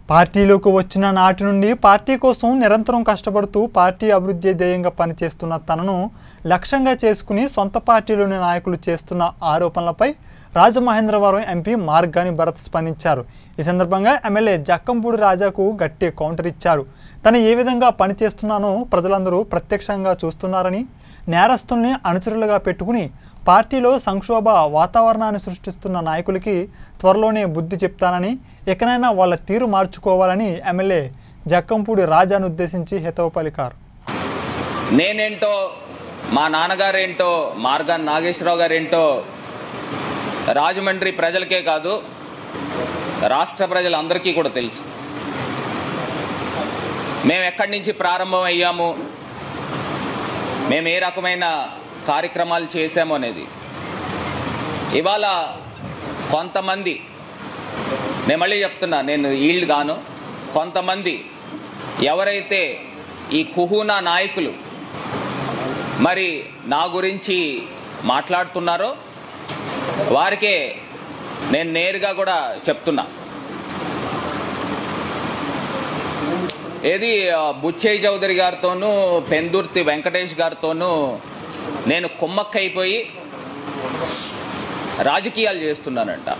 పార్టీలోకి వచ్చిన నాటి నుండి పార్టీ కోసం నిరంతరం కష్టపడుతూ పార్టీ అభివృద్ధి ధ్యేయంగా పనిచేస్తున్న తనను లక్ష్యంగా చేసుకుని సొంత పార్టీలోని నాయకులు చేస్తున్న ఆరోపణలపై రాజమహేంద్రవరం ఎంపీ మార్గాని భరత్ స్పందించారు ఈ సందర్భంగా ఎమ్మెల్యే జక్కంపూడి రాజాకు గట్టి కౌంటర్ ఇచ్చారు తను ఏ విధంగా పనిచేస్తున్నానో ప్రజలందరూ ప్రత్యక్షంగా చూస్తున్నారని నేరస్తుల్ని అనుచరులుగా పెట్టుకుని పార్టీలో సంక్షోభ వాతావరణాన్ని సృష్టిస్తున్న నాయకులకి త్వరలోనే బుద్ధి చెప్తానని ఎక్కడైనా వాళ్ళ తీరు మార్చుకోవాలని ఎమ్మెల్యే జక్కంపూడి రాజాను ఉద్దేశించి హితవు పలికారు నేనేంటో మా నాన్నగారేంటో మార్గాన్ నాగేశ్వరరావు గారేంటో రాజమండ్రి ప్రజలకే కాదు రాష్ట్ర ప్రజలందరికీ కూడా తెలుసు మేము ఎక్కడి నుంచి ప్రారంభం అయ్యాము మేము ఏ రకమైన కార్యక్రమాలు చేశాము అనేది ఇవాళ కొంతమంది నేను మళ్ళీ చెప్తున్నా నేను ఈల్డ్ గాను కొంతమంది ఎవరైతే ఈ కుహూనా నాయకులు మరి నా గురించి మాట్లాడుతున్నారో వారికే నేను నేరుగా కూడా చెప్తున్నా ఏది ఆ, బుచ్చయ్య చౌదరి గారితోనూ పెందుర్తి వెంకటేష్ గారితోనూ నేను కుమ్మక్కైపోయి రాజకీయాలు చేస్తున్నానంట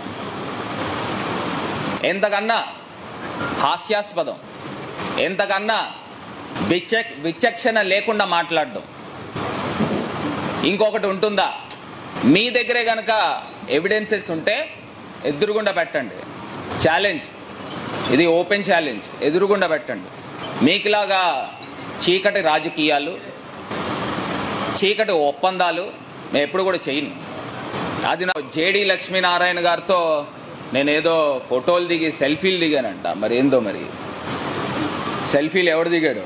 ఎంతకన్నా హాస్యాస్పదం ఎంతకన్నా విచక్ విచక్షణ లేకుండా మాట్లాడడం ఇంకొకటి ఉంటుందా మీ దగ్గరే కనుక ఎవిడెన్సెస్ ఉంటే ఎదురుగుండా పెట్టండి ఛాలెంజ్ ఇది ఓపెన్ ఛాలెంజ్ ఎదురుగుండా పెట్టండి మీకులాగా చీకటి రాజకీయాలు చీకటి ఒప్పందాలు నేను ఎప్పుడు కూడా చేయను అది నా జేడి లక్ష్మీనారాయణ గారితో నేను ఏదో ఫోటోలు దిగి సెల్ఫీలు దిగానంట మరి ఏందో మరి సెల్ఫీలు ఎవడు దిగాడు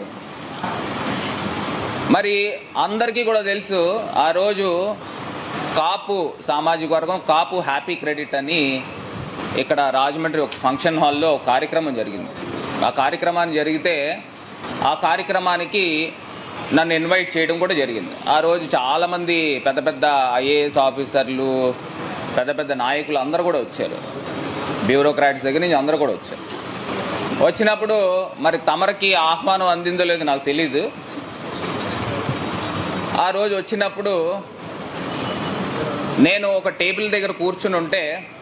మరి అందరికీ కూడా తెలుసు ఆ రోజు కాపు సామాజిక వర్గం కాపు హ్యాపీ క్రెడిట్ అని ఇక్కడ రాజమండ్రి ఒక ఫంక్షన్ హాల్లో ఒక కార్యక్రమం జరిగింది ఆ కార్యక్రమాన్ని జరిగితే ఆ కార్యక్రమానికి నన్ను ఇన్వైట్ చేయడం కూడా జరిగింది ఆ రోజు చాలామంది పెద్ద పెద్ద ఐఏఎస్ ఆఫీసర్లు పెద్ద పెద్ద నాయకులు అందరూ కూడా వచ్చారు బ్యూరోక్రాట్స్ దగ్గర నుంచి అందరూ కూడా వచ్చారు వచ్చినప్పుడు మరి తమరికి ఆహ్వానం అందిందో లేదో నాకు తెలీదు ఆ రోజు వచ్చినప్పుడు నేను ఒక టేబుల్ దగ్గర కూర్చుని ఉంటే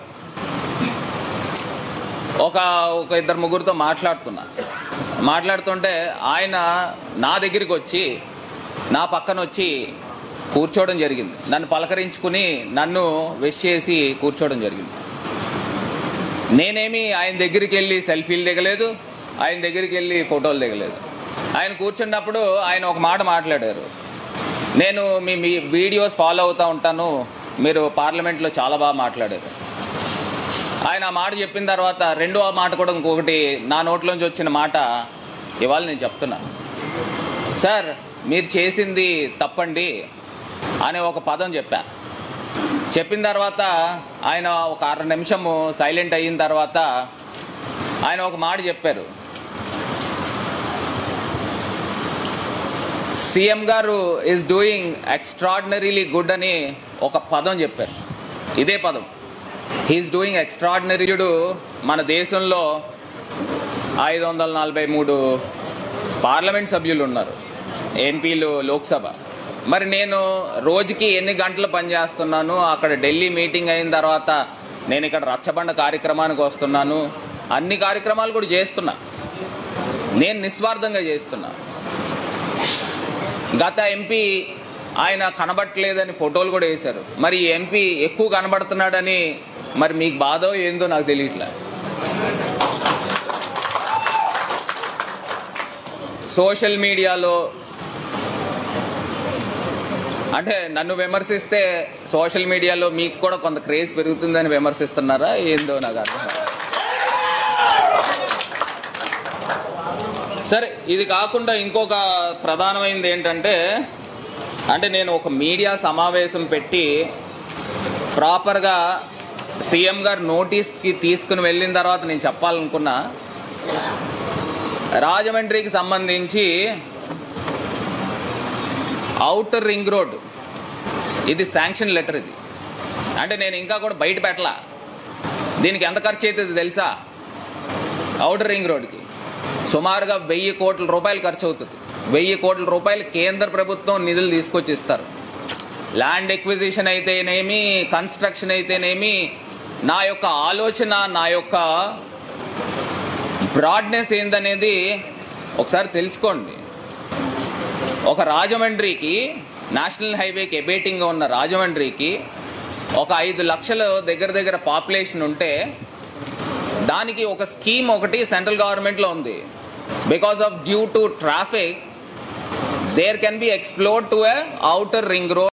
ఒక ఒక ఇద్దరు ముగ్గురితో మాట్లాడుతున్నా మాట్లాడుతుంటే ఆయన నా దగ్గరికి వచ్చి నా పక్కన వచ్చి కూర్చోవడం జరిగింది నన్ను పలకరించుకుని నన్ను విష్ చేసి కూర్చోవడం జరిగింది నేనేమి ఆయన దగ్గరికి వెళ్ళి సెల్ఫీలు దిగలేదు ఆయన దగ్గరికి వెళ్ళి ఫోటోలు దిగలేదు ఆయన కూర్చున్నప్పుడు ఆయన ఒక మాట మాట్లాడారు నేను మీ మీ వీడియోస్ ఫాలో అవుతూ ఉంటాను మీరు పార్లమెంట్లో చాలా బాగా మాట్లాడారు ఆయన ఆ మాట చెప్పిన తర్వాత రెండో మాట కూడా ఇంకొకటి నా నోట్లోంచి వచ్చిన మాట ఇవాళ నేను చెప్తున్నా సార్ మీరు చేసింది తప్పండి అనే ఒక పదం చెప్పా చెప్పిన తర్వాత ఆయన ఒక అర నిమిషము సైలెంట్ అయిన తర్వాత ఆయన ఒక మాట చెప్పారు సీఎం గారు ఈజ్ డూయింగ్ ఎక్స్ట్రాడినరీలీ గుడ్ అని ఒక పదం చెప్పారు ఇదే పదం హీఈస్ డూయింగ్ ఎక్స్ట్రాడినరీడు మన దేశంలో ఐదు వందల నలభై మూడు పార్లమెంట్ సభ్యులు ఉన్నారు ఎంపీలు లోక్సభ మరి నేను రోజుకి ఎన్ని గంటలు పనిచేస్తున్నాను అక్కడ ఢిల్లీ మీటింగ్ అయిన తర్వాత నేను ఇక్కడ రచ్చబండ కార్యక్రమానికి వస్తున్నాను అన్ని కార్యక్రమాలు కూడా చేస్తున్నా నేను నిస్వార్థంగా చేస్తున్నా గత ఎంపీ ఆయన కనబట్టలేదని ఫోటోలు కూడా వేశారు మరి ఈ ఎంపీ ఎక్కువ కనబడుతున్నాడని మరి మీకు బాధో ఏందో నాకు తెలియట్లే సోషల్ మీడియాలో అంటే నన్ను విమర్శిస్తే సోషల్ మీడియాలో మీకు కూడా కొంత క్రేజ్ పెరుగుతుందని విమర్శిస్తున్నారా ఏందో నాకు అర్థం కాదు. సరే ఇది కాకుండా ఇంకొక ప్రధానమైనది ఏంటంటే అంటే నేను ఒక మీడియా సమావేశం పెట్టి ప్రాపర్గా సీఎం గారు నోటీస్కి తీసుకుని వెళ్ళిన తర్వాత నేను చెప్పాలనుకున్నా రాజమండ్రికి సంబంధించి అవుటర్ రింగ్ రోడ్ ఇది శాంక్షన్ లెటర్ ఇది అంటే నేను ఇంకా కూడా బయట పెట్టలా దీనికి ఎంత ఖర్చు అవుతుంది తెలుసా అవుటర్ రింగ్ రోడ్కి సుమారుగా వెయ్యి కోట్ల రూపాయలు ఖర్చు అవుతుంది వెయ్యి కోట్ల రూపాయలు కేంద్ర ప్రభుత్వం నిధులు తీసుకొచ్చి ఇస్తారు ల్యాండ్ ఎక్విజిషన్ అయితేనేమి కన్స్ట్రక్షన్ అయితేనేమి నా యొక్క ఆలోచన నా యొక్క బ్రాడ్నెస్ ఏందనేది ఒకసారి తెలుసుకోండి ఒక రాజమండ్రికి నేషనల్ హైవేకి ఎబేటింగ్గా ఉన్న రాజమండ్రికి ఒక ఐదు లక్షల దగ్గర దగ్గర పాపులేషన్ ఉంటే దానికి ఒక స్కీమ్ ఒకటి సెంట్రల్ గవర్నమెంట్లో ఉంది because of due to traffic there can be explore to a outer ring road